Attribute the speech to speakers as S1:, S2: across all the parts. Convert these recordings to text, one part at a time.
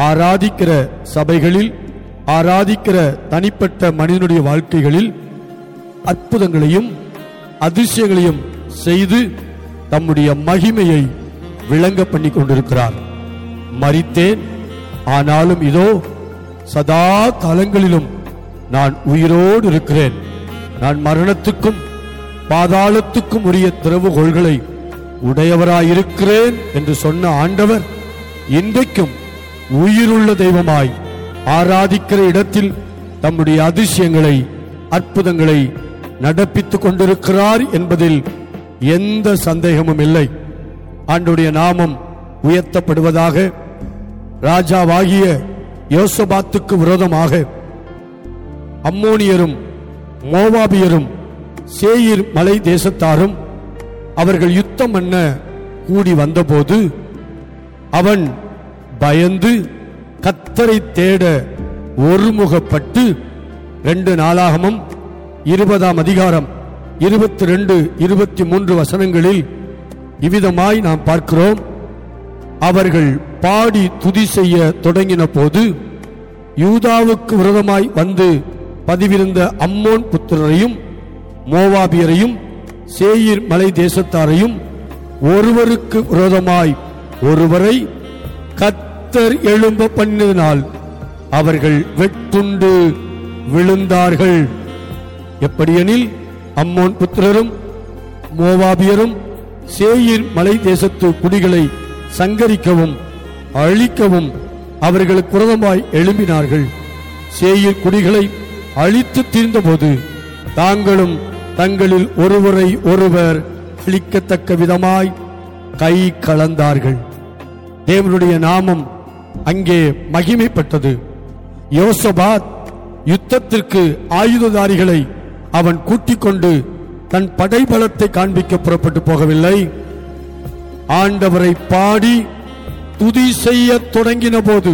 S1: ஆராதிக்கிற சபைகளில் ஆராதிக்கிற தனிப்பட்ட மனிதனுடைய வாழ்க்கைகளில் அற்புதங்களையும் அதிசயங்களையும் செய்து தம்முடைய மகிமையை விளங்க பண்ணி கொண்டிருக்கிறார் மரித்தேன் ஆனாலும் இதோ சதா காலங்களிலும் நான் உயிரோடு இருக்கிறேன் நான் மரணத்துக்கும் பாதாளத்துக்கும் உரிய திறவுகோள்களை உடையவராயிருக்கிறேன் என்று சொன்ன ஆண்டவர் இன்றைக்கும் உயிருள்ள தெய்வமாய் ஆராதிக்கிற இடத்தில் தம்முடைய அதிசயங்களை அற்புதங்களை நடப்பித்துக் கொண்டிருக்கிறார் என்பதில் எந்த சந்தேகமும் இல்லை ஆண்டுடைய நாமம் உயர்த்தப்படுவதாக ராஜாவாகிய யோசபாத்துக்கு விரோதமாக அம்மோனியரும் மோவாபியரும் சேயிர் மலை தேசத்தாரும் அவர்கள் யுத்தம் பண்ண கூடி வந்தபோது அவன் பயந்து கத்தரை தேட ஒருமுகப்பட்டு ரெண்டு நாளாகமும் இருபதாம் அதிகாரம் இருபத்தி ரெண்டு இருபத்தி மூன்று வசனங்களில் இவ்விதமாய் நாம் பார்க்கிறோம் அவர்கள் பாடி துதி செய்ய தொடங்கின போது யூதாவுக்கு விரோதமாய் வந்து பதிவிருந்த அம்மோன் புத்திரரையும் மோவாபியரையும் சேயிர் மலை தேசத்தாரையும் ஒருவருக்கு விரோதமாய் ஒருவரை கத்தர் எழும்ப பண்ணினால் அவர்கள் வெட்டுண்டு விழுந்தார்கள் எப்படியெனில் அம்மோன் புத்திரரும் மோவாபியரும் சேயிர் மலை தேசத்து குடிகளை சங்கரிக்கவும் அழிக்கவும் அவர்களுக்கு விரோதமாய் எழும்பினார்கள் சேயிர் குடிகளை அழித்து தீர்ந்தபோது தாங்களும் தங்களில் ஒருவரை ஒருவர் அழிக்கத்தக்க விதமாய் கை கலந்தார்கள் தேவனுடைய நாமம் அங்கே மகிமைப்பட்டது யோசபாத் யுத்தத்திற்கு ஆயுததாரிகளை அவன் கூட்டிக் கொண்டு தன் படைபலத்தை காண்பிக்க புறப்பட்டு போகவில்லை ஆண்டவரை பாடி துதி செய்ய தொடங்கின போது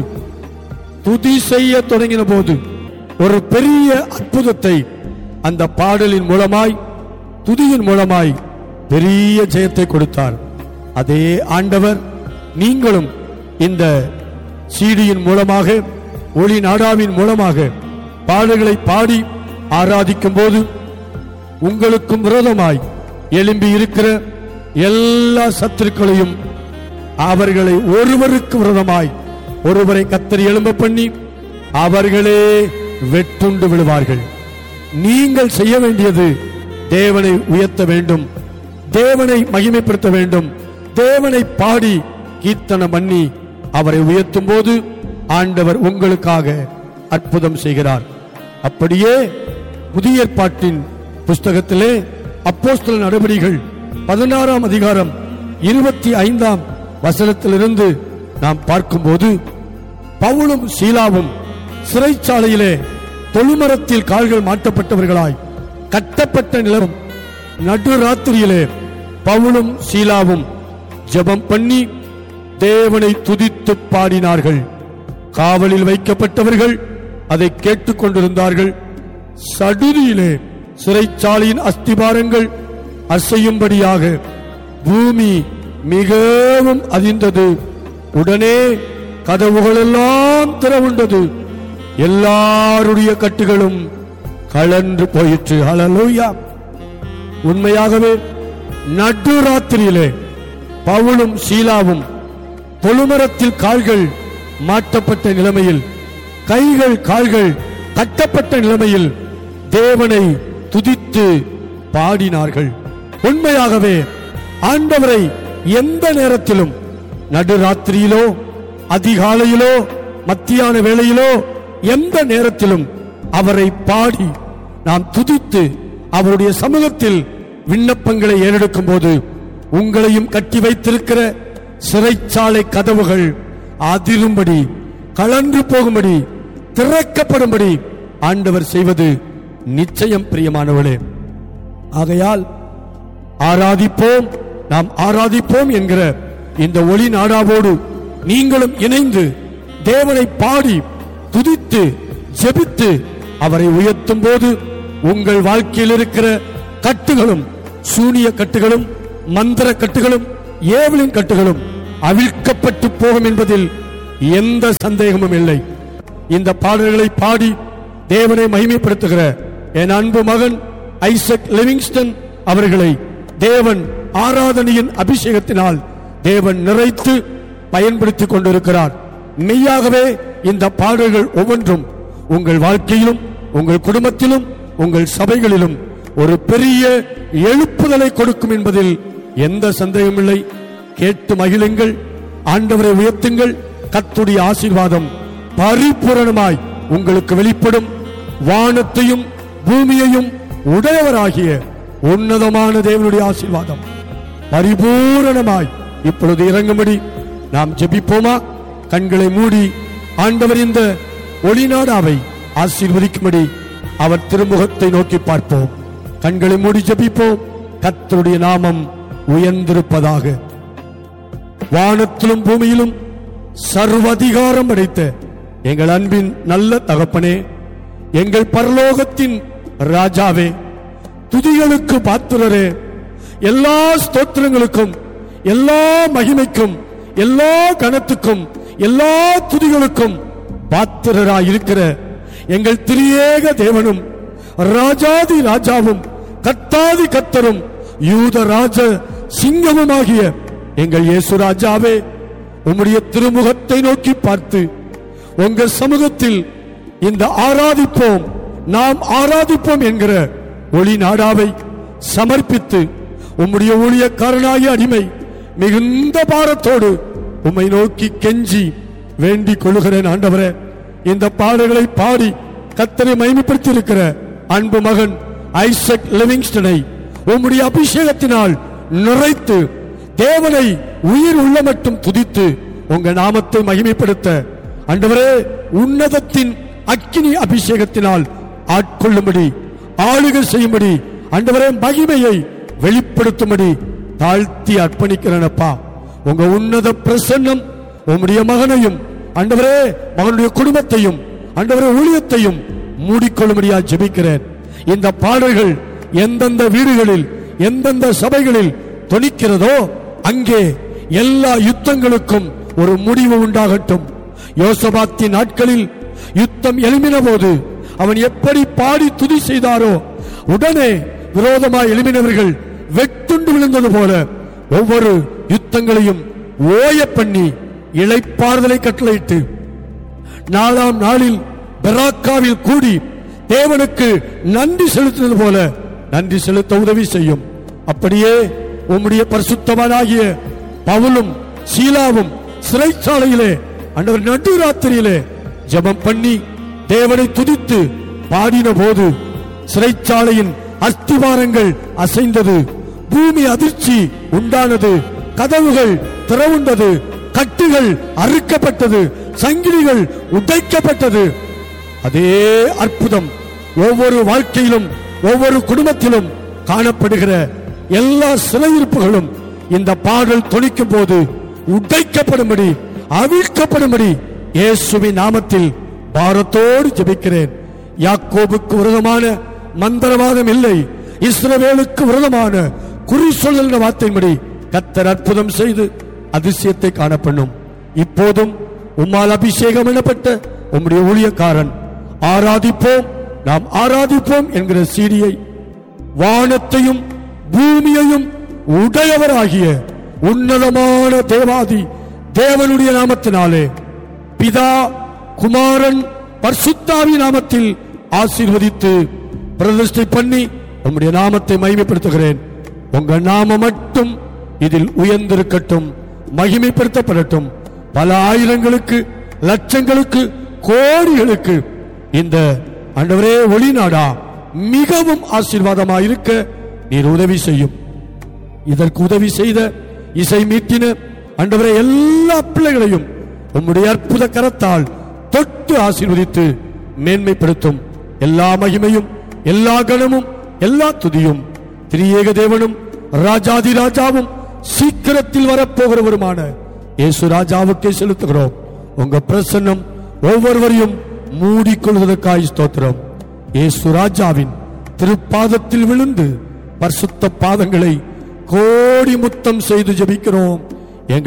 S1: துதி செய்ய தொடங்கின போது ஒரு பெரிய அற்புதத்தை அந்த பாடலின் மூலமாய் துதியின் மூலமாய் பெரிய ஜெயத்தை கொடுத்தார் அதே ஆண்டவர் நீங்களும் இந்த சீடியின் மூலமாக ஒளி நாடாவின் மூலமாக பாடல்களை பாடி ஆராதிக்கும் போது உங்களுக்கும் விரோதமாய் எழும்பி இருக்கிற எல்லா சத்துருக்களையும் அவர்களை ஒருவருக்கு விரோதமாய் ஒருவரை கத்தரி எழும்ப பண்ணி அவர்களே வெட்டுண்டு விழுவார்கள் நீங்கள் செய்ய வேண்டியது தேவனை உயர்த்த வேண்டும் தேவனை மகிமைப்படுத்த வேண்டும் தேவனை பாடி கீர்த்தனம் பண்ணி அவரை உயர்த்தும் போது ஆண்டவர் உங்களுக்காக அற்புதம் செய்கிறார் அப்படியே புதிய ஏற்பாட்டின் புஸ்தகத்திலே அப்போஸ்தல நடவடிகள் பதினாறாம் அதிகாரம் இருபத்தி ஐந்தாம் வசனத்திலிருந்து நாம் பார்க்கும்போது பவுலும் சீலாவும் சிறைச்சாலையிலே தொழுமரத்தில் கால்கள் மாட்டப்பட்டவர்களாய் கட்டப்பட்ட நிலம் நடுராத்திரியிலே பவுலும் சீலாவும் ஜெபம் பண்ணி தேவனை துதித்து பாடினார்கள் காவலில் வைக்கப்பட்டவர்கள் அதை கேட்டுக் கொண்டிருந்தார்கள் சடுதியிலே சிறைச்சாலையின் அஸ்திபாரங்கள் அசையும்படியாக பூமி மிகவும் அதிர்ந்தது உடனே கதவுகளெல்லாம் திறவுண்டது எல்லாருடைய கட்டுகளும் கலன்று போயிற்று ஹalleluya உண்மையாகவே நடுராத்திரியிலே பவுலும் சீலாவும் தொழுமரத்தில் கால்கள் மாட்டப்பட்ட நிலைமையில் கைகள் கால்கள் கட்டப்பட்ட நிலைமையில் தேவனை துதித்து பாடினார்கள் உண்மையாகவே ஆண்டவரை எந்த நேரத்திலும் நடுராத்திரியிலோ அதிகாலையிலோ மத்தியான வேளையிலோ எந்த நேரத்திலும் அவரை பாடி நாம் துதித்து அவருடைய சமூகத்தில் விண்ணப்பங்களை ஏறெடுக்கும் போது உங்களையும் கட்டி வைத்திருக்கிற சிறைச்சாலை கதவுகள் அதிரும்படி கலன்று போகும்படி திறக்கப்படும்படி ஆண்டவர் செய்வது நிச்சயம் பிரியமானவளே ஆகையால் ஆராதிப்போம் நாம் ஆராதிப்போம் என்கிற இந்த ஒளி நாடாவோடு நீங்களும் இணைந்து தேவனை பாடி துதித்து ஜெபித்து அவரை உயர்த்தும் போது உங்கள் வாழ்க்கையில் இருக்கிற கட்டுகளும் சூனிய கட்டுகளும் மந்திர கட்டுகளும் ஏவலின் கட்டுகளும் அவிழ்க்கப்பட்டு போகும் என்பதில் எந்த சந்தேகமும் இல்லை இந்த பாடல்களை பாடி தேவனை மகிமைப்படுத்துகிற என் அன்பு மகன் ஐசக் லிவிங்ஸ்டன் அவர்களை தேவன் ஆராதனையின் அபிஷேகத்தினால் தேவன் நிறைத்து பயன்படுத்திக் கொண்டிருக்கிறார் மெய்யாகவே இந்த பாடல்கள் ஒவ்வொன்றும் உங்கள் வாழ்க்கையிலும் உங்கள் குடும்பத்திலும் உங்கள் சபைகளிலும் ஒரு பெரிய எழுப்புதலை கொடுக்கும் என்பதில் எந்த சந்தேகமில்லை கேட்டு மகிழுங்கள் ஆண்டவரை உயர்த்துங்கள் கத்துடைய ஆசீர்வாதம் பரிபூரணமாய் உங்களுக்கு வெளிப்படும் வானத்தையும் பூமியையும் உடையவராகிய உன்னதமான தேவனுடைய ஆசீர்வாதம் பரிபூரணமாய் இப்பொழுது இறங்கும்படி நாம் ஜெபிப்போமா கண்களை மூடி ஆண்டவர் இந்த ஒளிநாடாவை ஆசீர்வதிக்கும்படி அவர் திருமுகத்தை நோக்கி பார்ப்போம் கண்களை மூடி ஜெபிப்போம் கர்த்தருடைய நாமம் உயர்ந்திருப்பதாக வானத்திலும் பூமியிலும் சர்வதிகாரம் படைத்த எங்கள் அன்பின் நல்ல தகப்பனே எங்கள் பரலோகத்தின் ராஜாவே துதிகளுக்கு பாத்திரரே எல்லா ஸ்தோத்திரங்களுக்கும் எல்லா மகிமைக்கும் எல்லா கனத்துக்கும் எல்லா துதிகளுக்கும் பாத்திரராய் இருக்கிற எங்கள் திரியேக தேவனும் ராஜாதி ராஜாவும் கத்தாதி கத்தரும் யூத ராஜ சிங்கமுமாகிய எங்கள் இயேசு ராஜாவே உம்முடைய திருமுகத்தை நோக்கி பார்த்து உங்க சமூகத்தில் இந்த ஆராதிப்போம் நாம் ஆராதிப்போம் என்கிற ஒளி நாடாவை சமர்ப்பித்து உம்முடைய ஊழியக்காரனாகிய அடிமை மிகுந்த பாரத்தோடு உம்மை நோக்கி கெஞ்சி வேண்டிக் கொள்கிறேன் ஆண்டவரே இந்த பாடல்களை பாடி கத்தரை மகிமைப்படுத்தி இருக்கிற அன்பு மகன் ஐசக் லிவிங்ஸ்டனை உம்முடைய அபிஷேகத்தினால் நிறைத்து தேவனை உயிர் உள்ள மட்டும் துதித்து உங்க நாமத்தை மகிமைப்படுத்த ஆண்டவரே உன்னதத்தின் அக்கினி அபிஷேகத்தினால் ஆட்கொள்ளும்படி ஆளுகை செய்யும்படி ஆண்டவரே மகிமையை வெளிப்படுத்தும்படி தாழ்த்தி அர்ப்பணிக்கிறேனப்பா உங்க உன்னத பிரசன்னம் உம்முடைய மகனையும் ஆண்டவரே மகனுடைய குடும்பத்தையும் ஆண்டவரே ஊழியத்தையும் மூடிக்கொள்ளும்படியா ஜெபிக்கிறேன் இந்த பாடல்கள் எந்தெந்த வீடுகளில் எந்தெந்த சபைகளில் தொனிக்கிறதோ அங்கே எல்லா யுத்தங்களுக்கும் ஒரு முடிவு உண்டாகட்டும் யோசபாத்தின் நாட்களில் யுத்தம் எழும்பின போது அவன் எப்படி பாடி துதி செய்தாரோ உடனே விரோதமாய் எழுப்பினவர்கள் வெட்டுண்டு விழுந்தது போல ஒவ்வொரு யுத்தங்களையும் ஓய பண்ணி இளைப்பாறுதலை கட்டளையிட்டு நாலாம் நாளில் பெராக்காவில் கூடி தேவனுக்கு நன்றி செலுத்தினது போல நன்றி செலுத்த உதவி செய்யும் அப்படியே உம்முடைய பரிசுத்தவானாகிய பவுலும் சீலாவும் சிறைச்சாலையிலே அண்டவர் நடுராத்திரியிலே ஜெபம் பண்ணி தேவனை துதித்து பாடின போது சிறைச்சாலையின் அஸ்திவாரங்கள் அசைந்தது பூமி அதிர்ச்சி உண்டானது கதவுகள் திறவுண்டது கட்டுகள் அறுக்கப்பட்டது சங்கிலிகள் உடைக்கப்பட்டது அதே அற்புதம் ஒவ்வொரு வாழ்க்கையிலும் ஒவ்வொரு குடும்பத்திலும் காணப்படுகிற எல்லா சிறையிருப்புகளும் இந்த பாடல் தொனிக்கும் போது உடைக்கப்படும்படி அவிழ்க்கப்படும்படி இயேசுவின் நாமத்தில் பாரத்தோடு ஜெபிக்கிறேன் யாக்கோபுக்கு விரோதமான மந்திரவாதம் இல்லை இஸ்ரவேலுக்கு விரோதமான குறி சொல்லல் வார்த்தையின்படி கத்தர் அற்புதம் செய்து அதிசயத்தை காணப்பண்ணும் இப்போதும் உம்மால் அபிஷேகம் எனப்பட்ட உம்முடைய ஊழியக்காரன் ஆராதிப்போம் நாம் ஆராதிப்போம் என்கிற சீடியை வானத்தையும் பூமியையும் உடையவராகிய உன்னதமான தேவாதி தேவனுடைய நாமத்தினாலே பிதா குமாரன் பர்சுத்தாவி நாமத்தில் ஆசீர்வதித்து பிரதிஷ்டை பண்ணி உம்முடைய நாமத்தை மகிமைப்படுத்துகிறேன் உங்க நாமம் மட்டும் இதில் உயர்ந்திருக்கட்டும் மகிமைப்படுத்தப்படட்டும் பல ஆயிரங்களுக்கு லட்சங்களுக்கு கோடிகளுக்கு இந்த ஆண்டவரே ஒளிநாடா மிகவும் ஆசீர்வாதமாயிருக்க நீர் உதவி செய்யும் இதற்கு உதவி செய்த இசை மீட்டின ஆண்டவரே எல்லா பிள்ளைகளையும் உம்முடைய அற்புத கரத்தால் தொட்டு ஆசீர்வதித்து மேன்மைப்படுத்தும் எல்லா மகிமையும் எல்லா கணமும் எல்லா துதியும் திரியேக தேவனும் ராஜாதி ராஜாவும் சீக்கிரத்தில் வரப்போகிறவருமான இயேசு ராஜாவுக்கே செலுத்துகிறோம் உங்க பிரசன்னம் ஒவ்வொருவரையும் மூடிக்கொள்வதற்காய் ஸ்தோத்திரம் இயேசு ராஜாவின் திருப்பாதத்தில் விழுந்து பரிசுத்த பாதங்களை கோடி முத்தம் செய்து ஜெபிக்கிறோம்